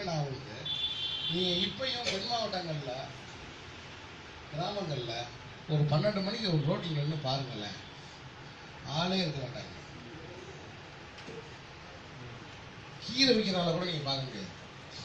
என்னன்னா உங்களுக்கு நீங்கள் இப்பயும் தென் மாவட்டங்களில் கிராமங்களில் ஒரு பன்னெண்டு மணிக்கு ஒரு ரோட்டில் நின்று பாருங்களேன் ஆளே இருக்க மாட்டாங்க கீரை விற்கிற ஆளை கூட நீங்கள் பார்க்க முடியாது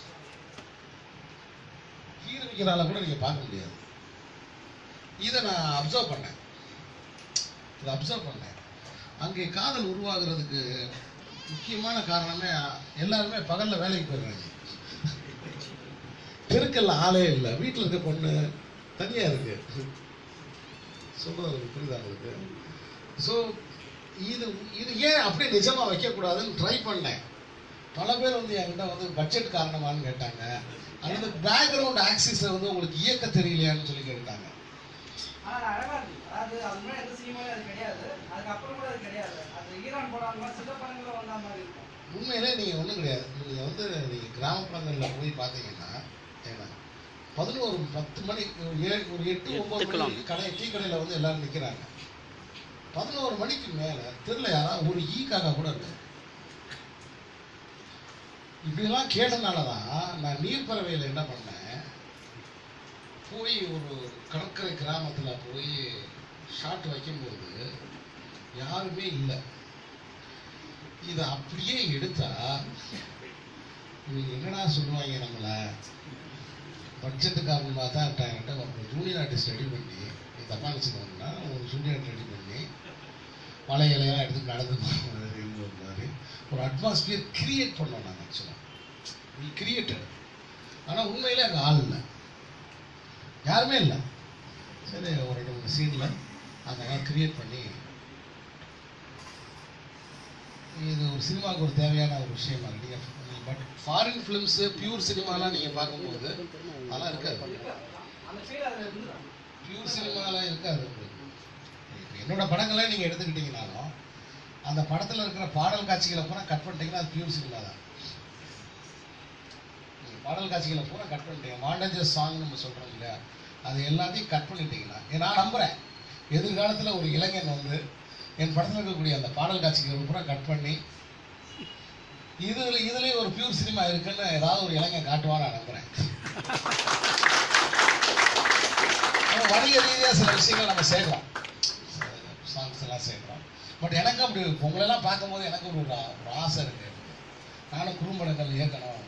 கீரை விற்கிற ஆளை கூட நீங்கள் பார்க்க முடியாது இதை நான் அப்சர்வ் பண்ணேன் இதை அப்சர்வ் பண்ணேன் அங்கே காதல் உருவாகிறதுக்கு முக்கியமான காரணமே எல்லாருமே பகலில் வேலைக்கு போயிடுறாங்க தெருக்கல்ல ஆளே இல்லை வீட்டில் இருக்க பொண்ணு தனியாக இருக்கு சொல்றது புரியுதா உங்களுக்கு ஸோ இது இது ஏன் அப்படியே நிஜமாக வைக்கக்கூடாதுன்னு ட்ரை பண்ணேன் பல பேர் வந்து என்கிட்ட வந்து பட்ஜெட் காரணமான்னு கேட்டாங்க அல்லது பேக்ரவுண்ட் ஆக்சிஸை வந்து உங்களுக்கு இயக்க தெரியலையான்னு சொல்லி கேட்டாங்க ஆனா அது அழகா இருக்கு அதாவது அது முன்னாடி எந்த சினிமாவும் அது கிடையாது அதுக்கப்புறம் கூட அது கிடையாது அது ஈரான் படம் மாதிரி சில படங்களும் வந்த மாதிரி இருக்கும் உண்மையிலே நீங்கள் ஒன்றும் கிடையாது நீங்கள் வந்து நீங்கள் கிராமப்புறங்களில் போய் பார்த்தீங்கன்னா ஏன்னா பதினோரு பத்து மணி ஒரு ஏழு ஒரு எட்டு ஒம்பது மணி கடை டீ கடையில் வந்து எல்லாரும் நிற்கிறாங்க பதினோரு மணிக்கு மேலே தெருல யாராவது ஒரு ஈ காக்கா கூட இருக்கு இப்படிலாம் கேட்டனால தான் நான் நீர்ப்பறவையில் என்ன பண்ணேன் போய் ஒரு கடற்கரை கிராமத்தில் போய் ஷாட் வைக்கும்போது யாருமே இல்லை இதை அப்படியே எடுத்தா இவங்க என்னடா சொல்லுவாங்க நம்மள பட்ஜெட்டு காரணமாக தான் என்கிட்ட ஒரு ஜூனியர் ஆர்டிஸ்ட் ரெடி பண்ணி நீ தப்பா நினச்சிக்கணும்னா ஒரு ஜூனியர் ரெடி பண்ணி மலை இலையெல்லாம் எடுத்து நடந்து போகிறது ஒரு மாதிரி ஒரு அட்மாஸ்பியர் கிரியேட் பண்ணோம் நாங்கள் ஆக்சுவலாக வி கிரியேட்டட் ஆனால் உண்மையிலே அங்கே ஆள் இல்லை யாருமே இல்லை சரி ஒரு ரெண்டு மூணு சீனில் அந்த கிரியேட் பண்ணி இது ஒரு சினிமாவுக்கு ஒரு தேவையான ஒரு விஷயமா இருக்கு நீங்கள் பட் ஃபாரின் ஃபிலிம்ஸு பியூர் சினிமாலாம் நீங்கள் பார்க்கும்போது அதெல்லாம் இருக்காது அந்த ஃபீல் அதுல இருந்துடும் பியூர் சினிமாலாம் இருக்காது உங்களுக்கு இப்ப என்னோட படங்களை நீங்கள் எடுத்துக்கிட்டீங்கனாலும் அந்த படத்தில் இருக்கிற பாடல் காட்சிகளை பூரா கட் பண்ணிட்டீங்கன்னா அது பியூர் சினிமா தான் நீங்க பாடல் காட்சிகளை பூரா கட் பண்ணிட்டீங்க மாண்டேஜர் சாங் நம்ம சொல்கிறோம் இல்லையா அது எல்லாத்தையும் கட் பண்ணிட்டீங்கன்னா ஏ, நான் நம்புகிறேன் எதிர்காலத்தில் ஒரு இளைஞன் வந்து என் படத்தில் இருக்கக்கூடிய அந்த பாடல் காட்சிகளை பூரா கட் பண்ணி இதுல இதுலயே ஒரு பியூர் சினிமா இருக்குன்னு ஏதாவது ஒரு இளைஞன் காட்டுவான்னு நான் நம்புறேன் நம்ம வணிக ரீதியா சில விஷயங்கள் நம்ம சேர்க்கிறோம் சாங்ஸ் எல்லாம் சேர்க்கிறோம் பட் எனக்கு அப்படி உங்களெல்லாம் பார்க்கும்போது எனக்கு ஒரு ஆ- ஒரு ஆசை இருக்கு நானும் குறும்படங்கள் இயக்கணும்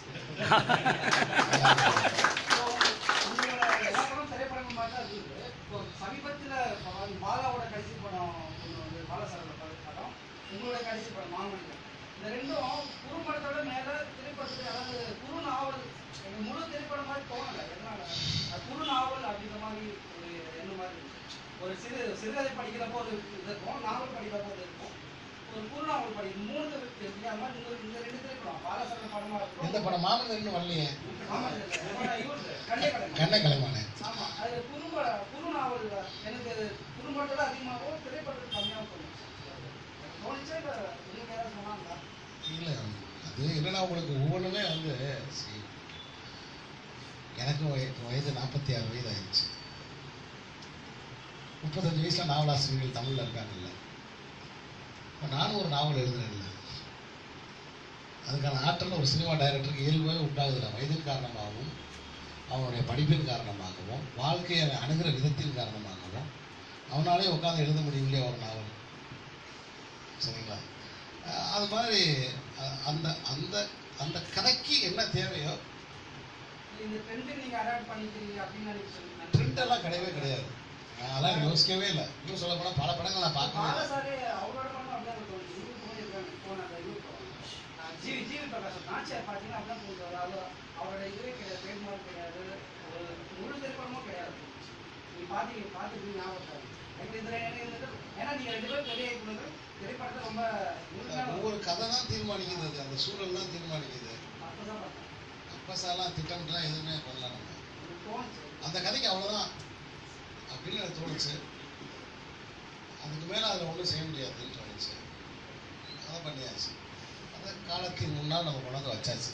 உங்களோட எல்லா படம் திரைப்படங்கள் மாதிரி தான் இருக்குது இப்போ சமீபத்தில் பாலாவோட கடைசி படம் ஒன்று வந்து பாலசாரோட படம் உங்களோட கடைசி படம் மாமனிதன் இந்த ரெண்டும் குறும்படத்தோட மேல திரைப்படத்துக்கு அதாவது குறு நாவல் எனக்கு முழு திரைப்படம் மாதிரி தோணலை எதனால அது குறு நாவல் அப்படின்ற மாதிரி ஒரு என்ன மாதிரி இருக்கு. ஒரு சிறு சிறுகதை படிக்கிறப்போ ஒரு இது இருக்கும் நாவல் படிக்கிறப்போ ஒரு இருக்கும் ஒரு குறு நாவல் படி மூணு இருக்கு அது மாதிரி இந்த இந்த ரெண்டு திரைப்படம் பாலசாரோட படமா எந்த இருக்கும் படம் மாமன் இன்னும் வரலையே ஆமா இது இவரு கன்னியகடன் கண்ண கலைமானே ஆமா அது குறும்ப குறு நாவல் எனக்கு அது குறும்படத்துல அதிகமாகவும் திரைப்படத்தில் கம்மியாகவும் தோணுச்சு தோணுச்சா இல்ல உங்களுக்கு யாராவது சொன்னாங்களா இல்லை அது என்னன்னா உங்களுக்கு ஒவ்வொன்றுமே வந்து see, எனக்கு வய வயது நாற்பத்தி ஆறு வயது ஆயிடுச்சு முப்பத்தஞ்சு வயசுல நாவலாசிரியர்கள் தமிழில் இருக்காங்கல்ல இப்போ நானும் ஒரு நாவல் எழுதுறேன்ல அதுக்கான ஆற்றல் ஒரு சினிமா டைரக்டருக்கு இயல்பாகவே உண்டாகுதுல வயதின் காரணமாகவும் அவனுடைய படிப்பின் காரணமாகவும் வாழ்க்கையை அவன் அணுகிற விதத்தின் காரணமாகவும் அவனாலே உட்காந்து எழுத முடியும் இல்லையா ஒரு நாவல் சரிங்களா அஹ் அது மாதிரி அஹ் அந்த அந்த அந்த கதைக்கு என்ன தேவையோ இல்ல இந்த ட்ரெண்ட் நீங்க அடாப்ட் பண்ணிக்கிறீங்க அப்படின்னு நினைச்சு ட்ரெண்ட் எல்லாம் கிடையவே கிடையாது நான் அதெல்லாம் யோசிக்கவே இல்லை இன்னும் சொல்ல போனால் பல படங்கள் நான் பார்க்கவே இல்லை பாலசாரே அவரோட படம் அப்படியே தோணுச்சு இவரு போயிருக்காங்க போன அந்த இவரு படம். ஆஹ் ஜிவி ஜிவி பிரகாஷ் நாச்சியார் பார்த்தீங்கன்னா அப்படிதான் போகுது அதாவது அவரோட இதுவே கிடையாது ட்ரேட்மார்க் கிடையாது ஒரு முழு திரைப்படமும் கிடையாது நீங்க பாத்தீங்க பார்த்துட்டு ஞாபகம் இருக்காது. எனக்கு இதுல என்ன இருந்தது ஏன்னா நீங்க ரெண்டு பேரும் பெரிய இயக்குனர்கள் திரைப்படத்தை ரொம்ப முழுமையான ஒவ்வொரு கதை தான் தீர்மானிக்குது அது அந்த சூழல் தான் தீர்மானிக்குது அப்பதான் பார்த்தேன் அப்பசாலாம் திட்டமிட்டுலாம் எதுவுமே பண்ணல நம்ம எனக்கு தோணுச்சு அந்த கதைக்கு அவ்வளோதான் அப்படின்னு எனக்கு தோணுச்சு அதுக்கு மேலே அதில் ஒன்றும் செய்ய முடியாதுன்னு தோணுச்சு அதை பண்ணியாச்சு அதை காலத்தின் முன்னால் நம்ம கொண்டாந்து வச்சாச்சு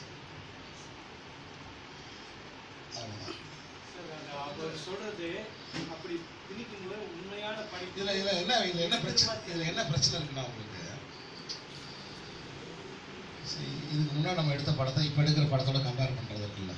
அவ்வளோதான் அவர் சொல்றது அப்படி திணிக்கும்போது உண்மையான படிப்பு இதில் இதில் என்ன இதில் என்ன பிரச்சனை இதில் என்ன பிரச்சனை இருக்குன்னா உங்களுக்கு சரி, இதுக்கு முன்னாடி நம்ம எடுத்த படத்தை இப்போ எடுக்கிற படத்தோட கம்பேர் பண்ணுறது இருக்குல்ல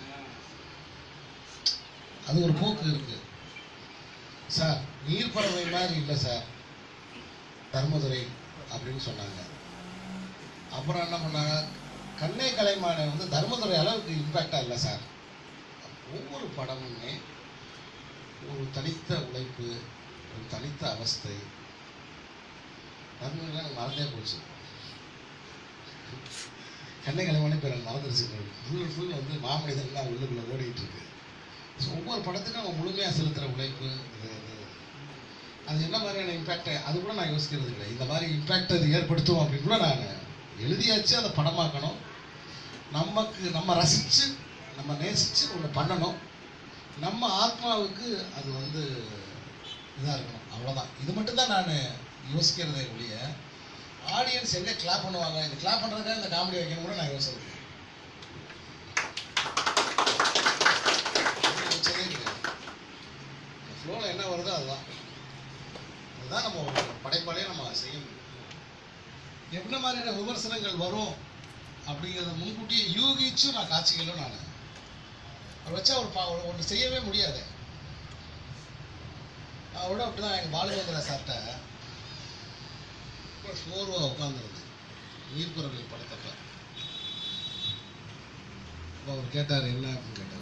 அது ஒரு போக்கு இருக்கு சார் நீர்ப்பறவை மாதிரி இல்லை சார் தர்மதுரை அப்படின்னு சொன்னாங்க அப்புறம் என்ன பண்ணாங்க கண்ணே கலைமானை வந்து தர்மதுரை அளவுக்கு இம்பேக்டாக இல்லை சார் ஒவ்வொரு படமுமே ஒரு தனித்த உழைப்பு ஒரு தனித்த அவஸ்தை தர்மதுரை எனக்கு மறந்தே போச்சு கண்ணை கலைமானே பேர் எனக்கு மறந்துருச்சு ஃபுல் ஃபுல் வந்து மாமனிதன் தான் உள்ளுக்குள்ளே ஓடிட்டு இருக்கு ஸோ ஒவ்வொரு படத்துக்கும் நம்ம முழுமையாக செலுத்துகிற உழைப்பு இது இது அது என்ன மாதிரியான இம்பேக்ட் அது கூட நான் யோசிக்கிறது இல்லை இந்த மாதிரி இம்பேக்ட் அது ஏற்படுத்தும் அப்படின்னு கூட நான் எழுதியாச்சு அதை படமாக்கணும் நமக்கு நம்ம ரசித்து நம்ம நேசித்து ஒன்று பண்ணணும் நம்ம ஆத்மாவுக்கு அது வந்து இதாக இருக்கணும் அவ்வளோதான் இது மட்டும் தான் நான் யோசிக்கிறதே ஒழிய ஆடியன்ஸ் எங்கே கிளாப் பண்ணுவாங்க இந்த கிளாப் பண்ணுறதுக்காக இந்த காமெடி வைக்கணும் கூட நான் யோசிக்கிறது இல்லை. அது யோசிச்சதே கிடையாது ஃப்ளோவில் என்ன வருதோ அதுதான் அதுதான் நம்ம ஒரு படைப்பாளையே நம்ம செய்ய முடியும் என்ன மாதிரியான விமர்சனங்கள் வரும் அப்படிங்கிறத முன்கூட்டியே யூகிச்சு நான் காட்சிகளும் நான் அவர் வச்சா ஒரு பா ஒன்று செய்யவே முடியாது அவரோட அப்படிதான் எங்கள் பாலுவேந்திர சார்கிட்ட ரொம்ப சோர்வாக உட்காந்துருந்தேன் நீர்க்குறவை படத்தப்ப அப்ப அவர் கேட்டார் என்ன அப்படின்னு கேட்டார்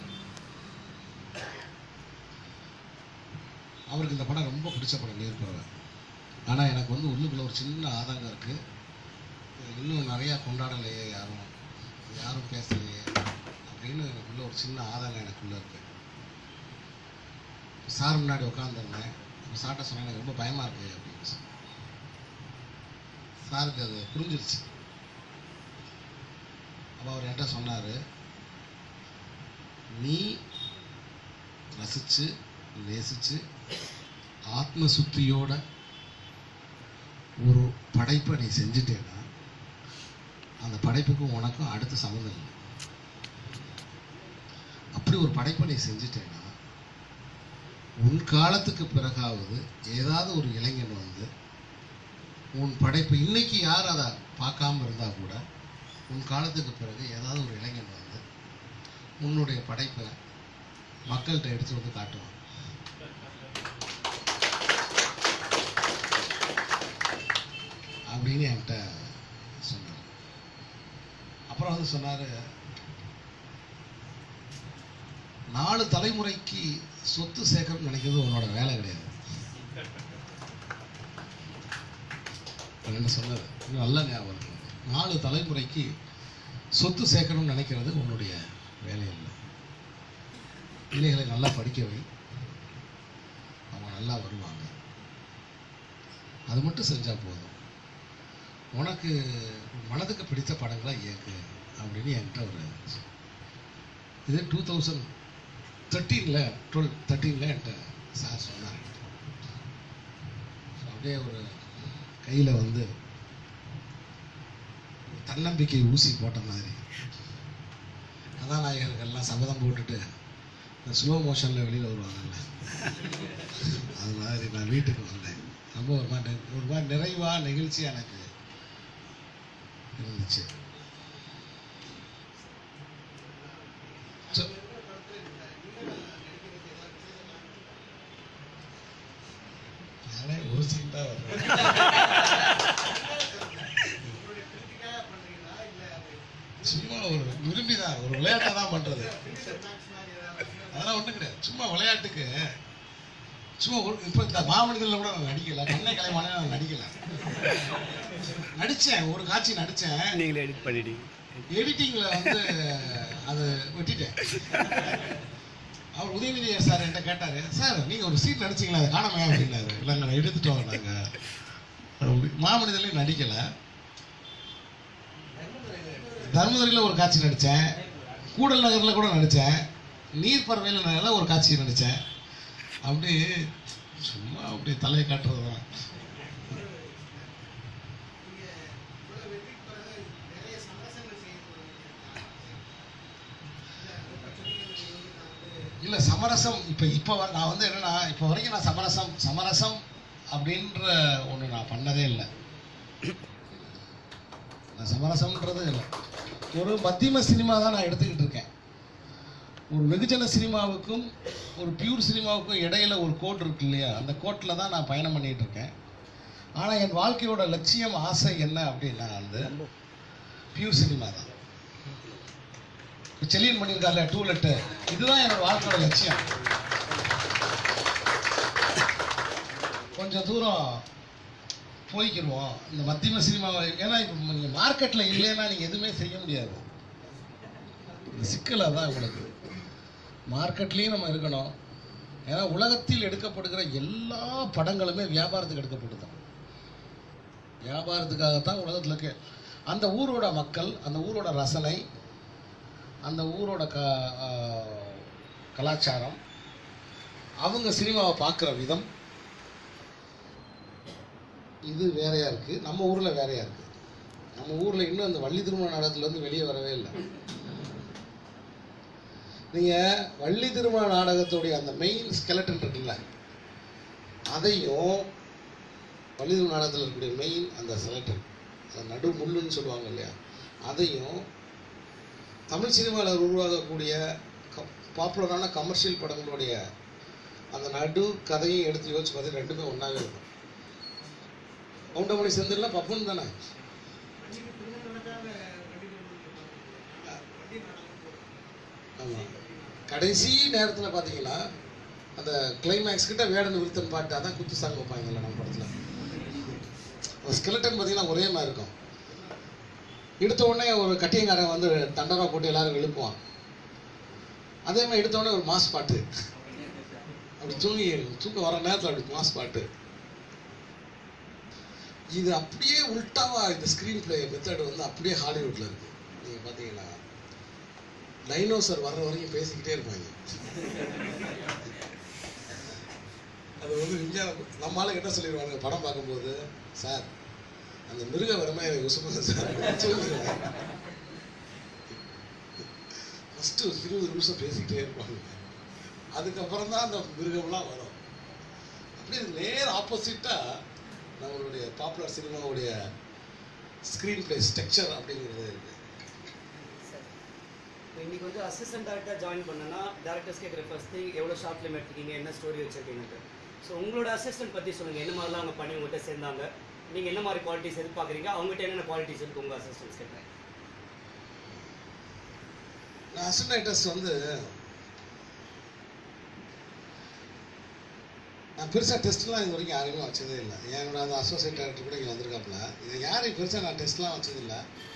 அவருக்கு இந்த படம் ரொம்ப பிடிச்ச படம் நீர்க்குறவை ஆனால் எனக்கு வந்து உள்ளுக்குள்ள ஒரு சின்ன ஆதங்கம் இருக்குது இன்னும் நிறையா கொண்டாடலையே யாரும் யாரும் பேசலையே அப்படின்னு எனக்குள்ள ஒரு சின்ன ஆதங்கம் எனக்குள்ள இருக்கு சார் முன்னாடி உட்காந்துருந்தேன் சார்ட்ட சொன்னேன் எனக்கு ரொம்ப பயமா இருக்கு அப்படின்னு சொன்னேன். சாருக்கு அது புரிஞ்சிருச்சு அப்போ அவர் என்கிட்ட சொன்னார் நீ ரசிச்சு நேசிச்சு ஆத்ம சுத்தியோட ஒரு படைப்பை நீ செஞ்சுட்டேன்னா அந்த படைப்புக்கும் உனக்கும் அடுத்த சம்மந்தம் இல்லை அப்படி ஒரு படைப்பை நீ செஞ்சுட்டேன்னா உன் காலத்துக்கு பிறகாவது ஏதாவது ஒரு இளைஞன் வந்து உன் படைப்பு இன்னைக்கு யார் அதை பார்க்காம இருந்தா கூட உன் காலத்துக்கு பிறகு ஏதாவது ஒரு இளைஞன் வந்து உன்னுடைய படைப்பை மக்கள்கிட்ட எடுத்து வந்து காட்டுவான் அப்படின்னு என்கிட்ட சொன்னார் அப்புறம் வந்து சொன்னாரு நாலு தலைமுறைக்கு சொத்து சேர்க்கணும்னு நினைக்கிறது உன்னோட வேலை கிடையாது அப்படின்னு சொன்னது இன்னும் நல்ல ஞாபகம் இருக்கு. நாலு தலைமுறைக்கு சொத்து சேர்க்கணும்னு நினைக்கிறது உன்னுடைய வேலை இல்லை பிள்ளைகளை நல்லா படிக்க வை அவங்க நல்லா வருவாங்க அது மட்டும் செஞ்சா போதும் உனக்கு உன் மனதுக்கு பிடித்த படங்களை இயக்கு அப்படின்னு என்கிட்ட ஒரு இது டூ தௌசண்ட் தேர்ட்டீனில் டுவெல் தேர்ட்டீனில் என்கிட்ட சார் சொன்னார் So, அப்படியே ஒரு கையில் வந்து ஒரு தன்னம்பிக்கை ஊசி போட்ட மாதிரி கதாநாயகர்கள்லாம் சபதம் போட்டுட்டு இந்த ஸ்லோ மோஷனில் வெளியில் வருவாங்கல்ல அது மாதிரி நான் வீட்டுக்கு வந்தேன் ரொம்ப ஒரு மாதிரி நெ- ஒரு மாதிரி நிறைவாக நெகிழ்ச்சி எனக்கு இருந்துச்சு So, நானே ஒரு சீன் தான் வருவேன் சும்மா ஒரு விரும்பி தான் ஒரு விளையாட்டை தான் பண்றது அதெல்லாம் ஒண்ணும் கிடையாது சும்மா விளையாட்டுக்கு சும்மா ஒரு இப்போ இந்த மாமனிதனில் கூட நான் நடிக்கல கண்ணை கலைமானே நான் நடிக்கல நடிச்சேன் ஒரு காட்சி நடிச்சேன் நீங்களே எடிட் பண்ணிட்டீங்க எடிட்டிங்ல வந்து அது விட்டுட்டேன் அவர் உதயநிதி சார் என்கிட்ட கேட்டாரு சார் நீங்க ஒரு சீட் நடிச்சீங்களா அதை காணாமே அப்படின்னாரு இல்லைங்க நான் எடுத்துட்டோம் நாங்க மாமனிதன்லையும் நடிக்கல தர்மதுரையில் ஒரு காட்சி நடித்தேன் கூடல் நகரில் கூட நடித்தேன் நீர் பறவையில் ஒரு காட்சி நடித்தேன் அப்படி சும்மா அப்படி தலையை காட்டுறது தான் இல்லை சமரசம் இப்போ இப்போ நான் வந்து என்னன்னா இப்போ வரைக்கும் நான் சமரசம் சமரசம் அப்படின்ற ஒன்று நான் பண்ணதே இல்லை நான் சமரசம்ன்றது இல்லை ஒரு மத்தியம சினிமா தான் நான் எடுத்துக்கிட்டு இருக்கேன் ஒரு வெகுஜன சினிமாவுக்கும் ஒரு பியூர் சினிமாவுக்கும் இடையில ஒரு கோட் இருக்கு இல்லையா அந்த கோட்டில் தான் நான் பயணம் பண்ணிட்டு இருக்கேன் ஆனால் என் வாழ்க்கையோட லட்சியம் ஆசை என்ன அப்படின்னா வந்து பியூர் சினிமா தான் செலியன் பண்ணியிருக்காருல டூ லெட்டு இதுதான் என்னோட வாழ்க்கையோட லட்சியம் கொஞ்சம் தூரம் போய்க்கிருவோம் இந்த மத்தியம சினிமாவை ஏன்னா இப்போ நீங்கள் மார்க்கெட்டில் இல்லைன்னா நீங்கள் எதுவுமே செய்ய முடியாது இந்த சிக்கல் அதான் உங்களுக்கு மார்க்கெட்லேயும் நம்ம இருக்கணும் ஏன்னா உலகத்தில் எடுக்கப்படுகிற எல்லா படங்களுமே வியாபாரத்துக்கு எடுக்கப்படுது வியாபாரத்துக்காகத்தான் உலகத்தில் இருக்க அந்த ஊரோட மக்கள் அந்த ஊரோட ரசனை அந்த ஊரோட க ஆ, கலாச்சாரம் அவங்க சினிமாவை பார்க்குற விதம் இது வேறையா இருக்கு நம்ம ஊர்ல வேறையா இருக்கு நம்ம ஊர்ல இன்னும் அந்த வள்ளி திருமண நாடகத்துல இருந்து வெளியே வரவே இல்லை நீங்க வள்ளி திருமண நாடகத்துடைய அந்த மெயின் ஸ்கெலட்டன் இருக்குல்ல அதையும் வள்ளி திருமண நாடகத்தில் இருக்கக்கூடிய மெயின் அந்த ஸ்கெலட்டன் அந்த நடு முள்ளுன்னு சொல்லுவாங்க இல்லையா அதையும் தமிழ் சினிமாவில் உருவாகக்கூடிய பாப்புலரான கமர்ஷியல் படங்களுடைய அந்த நடு கதையும் எடுத்து யோசிச்சு பார்த்து ரெண்டுமே ஒன்றாவே இருக்கும் கவுண்டமணி செந்தில்லாம் பப்புன்னு தானே ஆமாம் கடைசி நேரத்தில் பார்த்தீங்கன்னா அந்த கிளைமேக்ஸ் கிட்ட வேடன் விருத்தன் பாட்டு அதான் குத்து சாங் வைப்பாங்கல்ல நம்ம படத்தில் அந்த ஸ்கெலட்டன் பார்த்தீங்கன்னா ஒரே மாதிரி இருக்கும் எடுத்த உடனே ஒரு கட்டியங்காரன் வந்து தண்டரா போட்டு எல்லாரும் எழுப்புவான் அதே மாதிரி எடுத்த உடனே ஒரு மாஸ் பாட்டு அப்படி தூங்கி தூக்கம் வர நேரத்தில் அப்படி மாஸ் பாட்டு இது அப்படியே உல்டாவா இந்த ஸ்க்ரீன் பிளே மெத்தட் வந்து அப்படியே ஹாலிவுட்ல இருக்கு நீங்க பாத்தீங்கன்னா டைனோசர் வர்ற வரைக்கும் பேசிக்கிட்டே இருப்பாங்க அது வந்து விஞ்ஞான நம்ம ஆளுங்க என்ன சொல்லிடுவாங்க படம் பார்க்கும்போது சார் அந்த மிருக வரமே எனக்கு யுசுமன் சார் சொல்லிடுவாங்க ஃபஸ்ட்டு ஒரு இருபது நிமிஷம் பேசிக்கிட்டே இருப்பாங்க அதுக்கப்புறம் தான் அந்த மிருகம்லாம் வரும் அப்படியே நேர் ஆப்போசிட்டாக நம்மளுடைய பாப்புலர் சினிமாவுடைய ஸ்க்ரீன் பிளே ஸ்ட்ரக்சர் அப்படிங்கிறது இருக்கு இப்போ இன்னைக்கு வந்து அசிஸ்டன்ட் டேரக்டர் ஜாயின் பண்ணனா டேரக்டர்ஸ் கேட்குற ஃபர்ஸ்ட் திங் எவ்வளோ ஷார்ட் ஃபிலிம் எடுத்துக்கீங்க என்ன ஸ்டோரி வச்சிருக்கீங்க ஸோ உங்களோட அசிஸ்டன்ட் பற்றி சொல்லுங்கள் என்ன மாதிரிலாம் அவங்க பண்ணி உங்கள்கிட்ட சேர்ந்தாங்க நீங்கள் என்ன மாதிரி குவாலிட்டிஸ் எதிர்பார்க்குறீங்க அவங்ககிட்ட என்னென்ன குவாலிட்டிஸ் இருக்கு உங்கள் அசிஸ்டன்ஸ் கேட்குறேன் நான் அசிஸ்டன்ட் ரைட்டர்ஸ் வந்து நான் பெருசாக டெஸ்ட்லாம் இது வரைக்கும் யாருமே வச்சதே இல்லை என்னோட அந்த அசோசியேட் டைரக்டர் கூட இங்கே வந்திருக்காப்புல இது யாரையும் பெருசாக நான் டெஸ்ட்லாம் வச்சதில்லை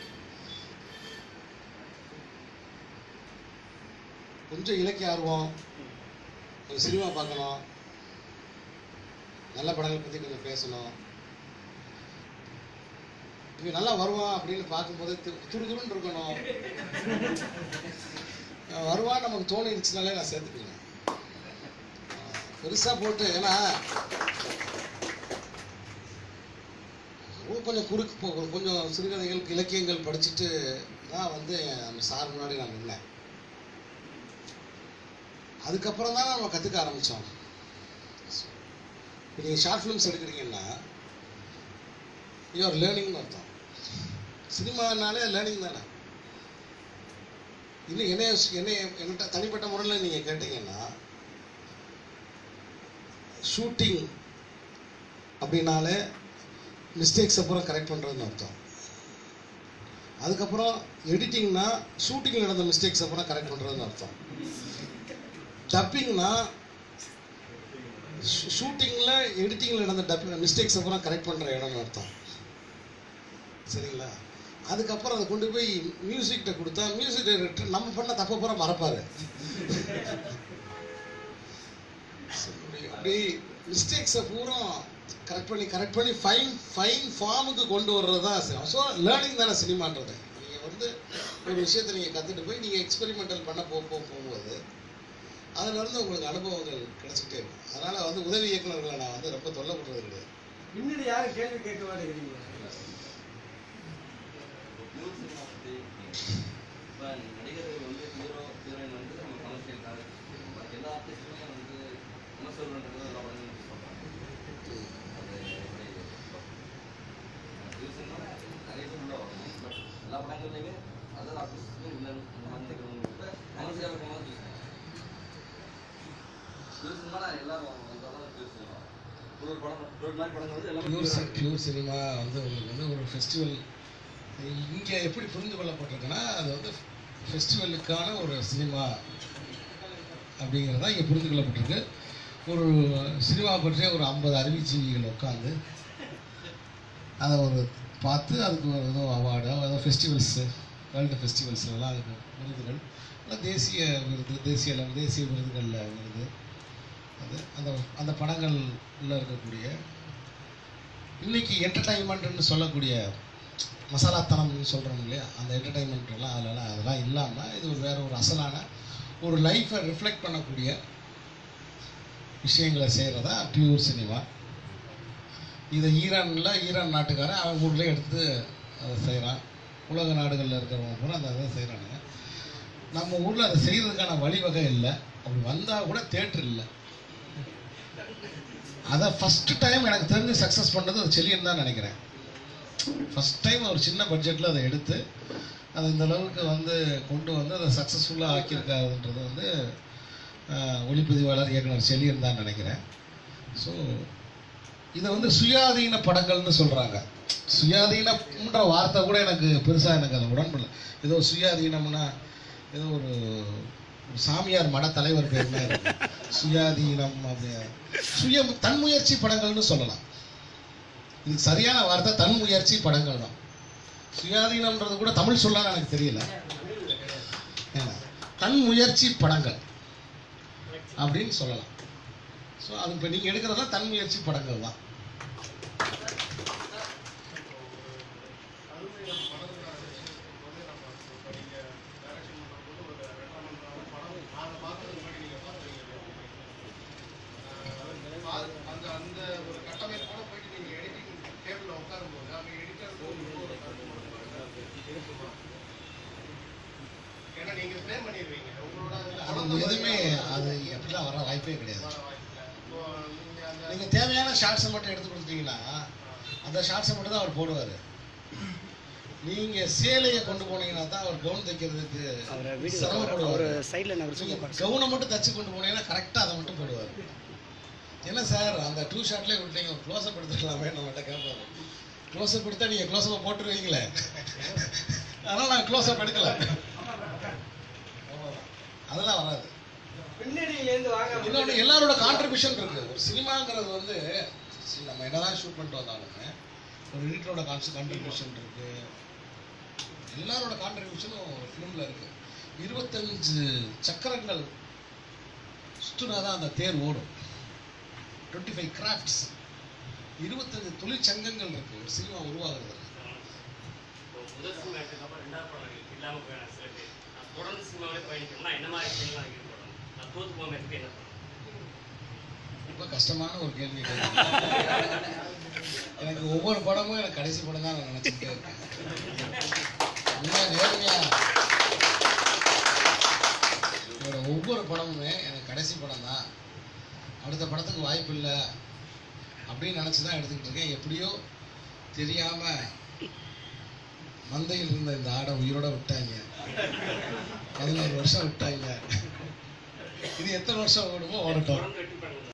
கொஞ்சம் இலக்கிய ஆர்வம் ஒரு சினிமா பார்க்கணும் நல்ல படங்களை பற்றி கொஞ்சம் பேசணும் இவன் நல்லா வருவான் அப்படின்னு பார்க்கும்போது து- துருதுருன்னு இருக்கணும் அவன் வருவான் நமக்கு தோணிடுச்சுனாலே நான் சேர்த்துக்குவேன் பெருசா போட்டு ஏன்னா ரொம்ப கொஞ்சம் குறுக்கு போ- கொஞ்சம் சிறுகதைகள் இலக்கியங்கள் படிச்சுட்டு தான் வந்து அந்த சார் முன்னாடி நான் நின்னேன் அதுக்கப்புறம் தான் நம்ம கற்றுக்க ஆரம்பித்தோம் இப்போ நீங்கள் ஷார்ட் ஃபிலிம்ஸ் எடுக்கிறீங்கன்னா யூஆர் லேர்னிங்னு அர்த்தம் சினிமானாலே லேர்னிங் தானே இன்னும் என்னைய என்னைய என்கிட்ட தனிப்பட்ட முறையில் நீங்கள் கேட்டீங்கன்னா ஷூட்டிங் அப்படின்னாலே மிஸ்டேக்ஸ் அப்புறம் கரெக்ட் பண்ணுறதுன்னு அர்த்தம் அதுக்கப்புறம் எடிட்டிங்னா ஷூட்டிங்கில் நடந்த மிஸ்டேக்ஸ் அப்புறம் கரெக்ட் பண்ணுறதுன்னு அர்த்தம் டப்பிங்னா ஷூட்டிங்கில் எடிட்டிங்கில் நடந்த டப் மிஸ்டேக்ஸ் அப்புறம் கரெக்ட் பண்ணுற இடம்னு அர்த்தம் சரிங்களா அதுக்கப்புறம் அதை கொண்டு போய் மியூசிக்கிட்ட கொடுத்தா மியூசிக் டைரக்டர் நம்ம பண்ண தப்ப பூரா மறப்பாரு அப்படி அப்படி மிஸ்டேக்ஸை பூரா கரெக்ட் பண்ணி கரெக்ட் பண்ணி ஃபைன் ஃபைன் ஃபார்முக்கு கொண்டு வர்றது தான் ஸோ லேர்னிங் தானே சினிமான்றது நீங்கள் வந்து ஒரு விஷயத்தை நீங்கள் கற்றுட்டு போய் நீங்கள் எக்ஸ்பெரிமெண்டல் பண்ண போ போ- போகும்போது அதுல இருந்து உங்களுக்கு அனுபவங்கள் கிடைச்சிக்கிட்டே இருக்கும் அதனால வந்து உதவி இயக்குனர்களை நான் வந்து ரொம்ப தொல்லை பண்ணுறது கிடையாது பின்னாடி யாரும் கேள்வி கேட்க மாட்டேங்கிறீங்களா நியூஸ் சினிமா பற்றி இப்போ நடிகர்கள் வந்து ஹீரோ ஹீரோயின் வந்து நம்ம கமர்ஷியல் பாக்கி எல்லா ஆர்டிஸ்டுமே வந்து கமர்ஷியல் பண்ணுறது எல்லா படங்களும் சொல்கிறாங்க அது எப்படி நியூஸ் சினிமா நிறைய பேர் உள்ள வரணும் பட் எல்லா படங்கள்லையுமே அதாவது எம்ஜிஆர் போனால் பியூர் சினிமானா எல்லாரும் வந்தாலும் பியூர் சினிமா ஒரு ஒரு படம் ஒரு மாதிரி படங்கள் வந்து எல்லாமே பியூர் pure ஆ பியூர் சினிமா வந்து உங்களுக்கு வந்து ஒரு ஃபெஸ்டிவல் இங்கே எப்படி புரிந்து கொள்ளப்பட்டிருக்குன்னா அது வந்து ஃபெஸ்டிவலுக்கான ஒரு சினிமா அப்படிங்கிறதா இங்கே புரிந்து கொள்ளப்பட்டிருக்கு ஒரு சினிமா பற்றிய ஒரு ஐம்பது அறிவுஜீவிகள் உட்காந்து அதை ஒரு பார்த்து அதுக்கு ஒரு ஏதோ அவார்டு ஏதோ ஃபெஸ்டிவல்ஸு வேர்ல்டு ஃபெஸ்டிவல்ஸ்லாம் அதுக்கு விருதுகள் இல்லை தேசிய விருது தேசிய level- தேசிய விருதுகளில் விருது அது அந்த அந்த படங்கள்ல இருக்கக்கூடிய இன்னைக்கு என்டர்டைன்மெண்ட்னு சொல்லக்கூடிய மசாலாத்தனம்னு சொல்கிறோம் இல்லையா அந்த entertainment எல்லாம் அதெல்லாம் அதெல்லாம் இல்லாமல் இது ஒரு வேற ஒரு அசலான ஒரு லைஃப்பை ரிஃப்ளெக்ட் பண்ணக்கூடிய விஷயங்களை செய்கிறதா பியூர் சினிமா இதை ஈரானில் ஈரான் நாட்டுக்காரன் அவன் ஊர்லேயே எடுத்து அதை செய்கிறான் உலக நாடுகளில் இருக்கிறவங்க பூரா அந்த இதை செய்கிறானுங்க நம்ம ஊரில் அதை செய்கிறதுக்கான வழிவகை இல்லை அப்படி வந்தால் கூட தேட்டர் இல்லை அதை ஃபஸ்ட்டு டைம் எனக்கு தெரிஞ்சு சக்ஸஸ் பண்ணது அது செல்லியன் தான் நினைக்கிறேன் ஃபஸ்ட் டைம் ஒரு சின்ன பட்ஜெட்டில் அதை எடுத்து அதை இந்த அளவுக்கு வந்து கொண்டு வந்து அதை சக்ஸஸ்ஃபுல்லாக ஆக்கியிருக்காருன்றது வந்து ஆஹ், ஒளிப்பதிவாளர் இயக்குனர் செல்லியன் தான் நினைக்கிறேன் ஸோ இதை வந்து சுயாதீன படங்கள்னு சொல்கிறாங்க சுயாதீனம்ன்ற வார்த்தை கூட எனக்கு பெருசாக எனக்கு அது உடன்படல ஏதோ சுயாதீனம்னா ஏதோ ஒரு ஒரு சாமியார் மட தலைவர் பேர் மாதிரி இருக்கு சுயாதீனம் அப்படி சுய தன்முயற்சி படங்கள்னு சொல்லலாம் இதுக்கு சரியான வார்த்தை தன்முயற்சி படங்கள் தான் சுயாதீனம்ன்றது கூட தமிழ் சொல்லான்னு எனக்கு தெரியல ஏன்னா, தன்முயற்சி படங்கள் அப்படின்னு சொல்லலாம் ஸோ அது இப்போ நீங்கள் எடுக்கிறதெல்லாம் தன்முயற்சி படங்கள் தான் அந்த அந்த ஒரு கட்டமைப்போட போயிட்டு நீங்க எடிட்டிங் டேபிள்ல உட்காரும்போது அங்க எடிட்டர் ஒரு கருத்து மட்டும் ஏன்னா நீங்க ஃப்ரேம் பண்ணிடுவீங்க உங்களோட அது எதுவுமே அது அப்படிலாம் வர வாய்ப்பே கிடையாது இப்போ நீங்க அந்த நீங்கள் தேவையான ஷார்ட்ஸை மட்டும் எடுத்து கொடுத்தீங்கன்னா அந்த ஷார்ட்ஸை மட்டும் தான் அவர் போடுவார் நீங்கள் சேலையை கொண்டு போனீங்கன்னா தான் அவர் கவுன் தைக்கிறதுக்கு அவரை வீடியோ சிரமப்படுவார் ஒரு சைடில் நான் சும்மா நீங்க கவுனை மட்டும் தச்சு கொண்டு போனீங்கன்னா கரெக்டாக அதை மட்டும் போடுவார் என்ன சார் அந்த டூ ஷாட்லேயே விட்டீங்க ஒரு க்ளோஸ்அப் எடுத்துக்கலாமே நம்மகிட்ட கேட்பாரு க்ளோஸ்அப் எடுத்தா நீங்கள் க்ளோஸ்அப் போட்டுருவீங்களே அதனால் நான் க்ளோஸ்அப் எடுக்கல அவ்வளவுதான். அதெல்லாம் வராது பின்னணியிலேருந்து வாங்க இன்னொன்று எல்லாரோட கான்ட்ரிபியூஷன் இருக்கு ஒரு சினிமாங்கிறது வந்து சரி, நம்ம என்னதான் ஷூட் பண்ணிட்டு வந்தாலுமே ஒரு எடிட்டரோட கான்ஸ் கான்ட்ரிபியூஷன் இருக்கு எல்லாரோட கான்ட்ரிபியூஷனும் ஒரு ஃபிலிமில் இருக்கு இருபத்தஞ்சு சக்கரங்கள் சுற்றுனா தான் அந்த தேர் ஓடும் டுவெண்ட்டி ஃபைவ் கிராஃப்ட்ஸ் இருபத்தஞ்சு தொழிற்சங்கங்கள் இருக்கு ஒரு சினிமா உருவாகுறது இப்போ முதல் சினிமா எடுத்ததுக்கப்புறம் ரெண்டாவது படம் இல்லாமல் போயிடும் சில பேர் நான் தொடர்ந்து சினிமாவிலே பயணிக்கணும்னா என்ன மாதிரி விஷயங்கள்லாம் ஈடுபடணும் நான் தோத்து போகாம இருக்க என்ன பண்ணணும் ரொம்ப கஷ்டமான ஒரு கேள்வி கேட்டீங்க. எனக்கு ஒவ்வொரு படமும் எனக்கு கடைசி படம் தான் நான் நினச்சிக்கிட்டே இருக்கேன் உண்மையா நேர்மையா என்னோட ஒவ்வொரு படமுமே எனக்கு கடைசி படம் தான் அடுத்த படத்துக்கு வாய்ப்பு இல்லை அப்படின்னு நினச்சி தான் எடுத்துக்கிட்டு இருக்கேன் எப்படியோ தெரியாமல் மந்தையில் இருந்த இந்த ஆடை உயிரோட விட்டாங்க பதினோரு வருஷம் விட்டாங்க இது எத்தனை வருஷம் ஓடுமோ ஓடட்டும் தொடர்ந்து வெற்றி